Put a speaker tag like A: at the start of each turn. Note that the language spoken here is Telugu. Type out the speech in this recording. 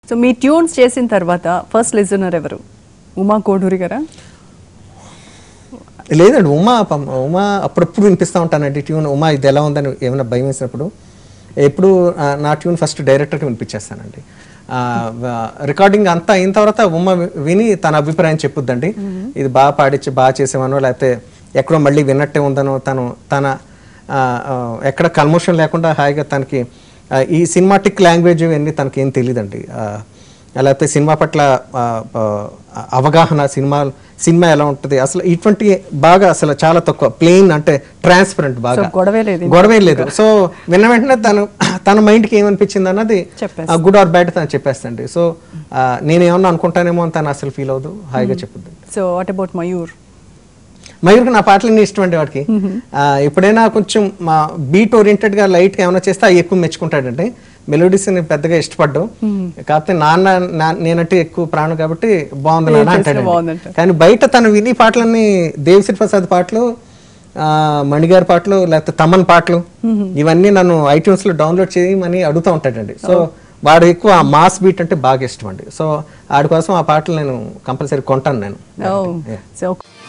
A: సో మీ ట్యూన్స్ చేసిన తర్వాత ఫస్ట్ లిజనర్ ఎవరు ఉమా కోడూరి గారా
B: లేదండి ఉమా పం- ఉమా అప్పుడప్పుడు వినిపిస్తూ ఉంటానండి ట్యూన్ ఉమా ఇది ఎలా ఉందని ఏమైనా భయం వేసినప్పుడు ఎప్పుడు ఆ, నా ట్యూన్ ఫస్ట్ డైరెక్టర్కి వినిపించేస్తానండి ఆ, వ- రికార్డింగ్ అంతా అయిన తర్వాత ఉమ్మ వి- విని తన అభిప్రాయం చెప్పుద్దండి ఇది బాగా పాడించి బాగా చేసేవానో లేకపోతే ఎక్కడో మళ్ళీ విన్నట్టే ఉందనో తను తన ఆ, ఆ, ఎక్కడ కల్మోషన్ లేకుండా హాయిగా తనకి ఆ, ఈ సినిమాటిక్ లాంగ్వేజ్ ఇవన్నీ తనకి ఏం తెలియదండి లేకపోతే సినిమా పట్ల ఆ, ఆ, అవగాహన సినిమా సినిమా ఎలా ఉంటుంది అసలు ఇటువంటి బాగా అసలు చాలా తక్కువ ప్లెయిన్ అంటే ట్రాన్స్పరెంట్ బాగా
A: సో గొడవే లేదు
B: గొడవే లేదు సో విన్న వెంటనే తను తన మైండ్కి ఏమనిపించింది అన్నది
A: చెప్పేస్తా.
B: గుడ్ ఆర్ బ్యాడ్ తను చెప్పేస్తండి సో నేను ఏమన్నా అనుకుంటానేమో అని తను అసలు ఫీల్ అవ్వదు హాయిగా చెప్పుద్ది
A: సో వాట్ అబౌట్ మయూర్
B: మయూర్కి నా పాటలన్నీ ఇష్టం అండి వాడికి ఆ, ఎప్పుడైనా కొంచెం మా బీట్ ఓరియంటెడ్గా లైట్గా ఏమైనా చేస్తే అవి ఎక్కువ మెచ్చుకుంటాడండి మెలోడీస్ పెద్దగా ఇష్టపడ్డు కాకపోతే నాన్న నా- నేనంటే ఎక్కువ ప్రాణం కాబట్టి బాగుంది నాన్న అంటాడు
A: బాగుందంట.
B: కానీ బయట తను విని పాటలన్నీ దేవిశ్రీ ప్రసాద్ పాటలు ఆ, మణిగారి పాటలు లేకపోతే తమన్ పాటలు ఇవన్నీ నన్ను ఐట్యూన్స్ లో డౌన్లోడ్ చేయమని అడుగుతూ ఉంటాడండి సో వాడు ఎక్కువ ఆ మాస్ బీట్ అంటే బాగా ఇష్టం అండి సో ఆడి కోసం ఆ పాటలు నేను కంపల్సరీ కొంటాను నేను
A: సో